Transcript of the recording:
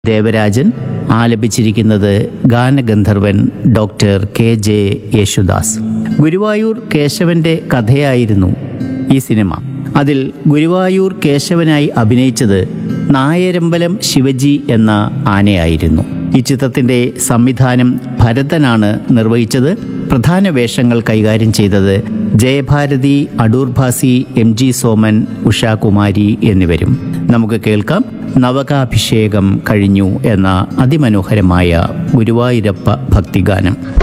ദേവരാജൻ ആലപിച്ചിരിക്കുന്നത് ഗാനഗന്ധർവൻ doctor K J Yesudas Guruvayur കേശവന്റെ കഥയായിരുന്നു ഈ സിനിമ അതിൽ ഗുരുവായൂർ കേശവനായി അഭിനയിച്ചത് നായരമ്പലം ശിവജി എന്ന ആനയായിരുന്നു ഈ ചിത്രത്തിന്റെ സംവിധാനം ഭരതനാണ് നിർവഹിച്ചത് പ്രധാന വേഷങ്ങൾ കൈകാര്യം ചെയ്തത് ജയഭാരതി അടൂർ ഭാസി എം ജി സോമൻ ഉഷാകുമാരി എന്നിവരും നമുക്ക് കേൾക്കാം നവകാഭിഷേകം കഴിഞ്ഞു എന്ന അതിമനോഹരമായ ഗുരുവായൂരപ്പ ഭക്തിഗാനം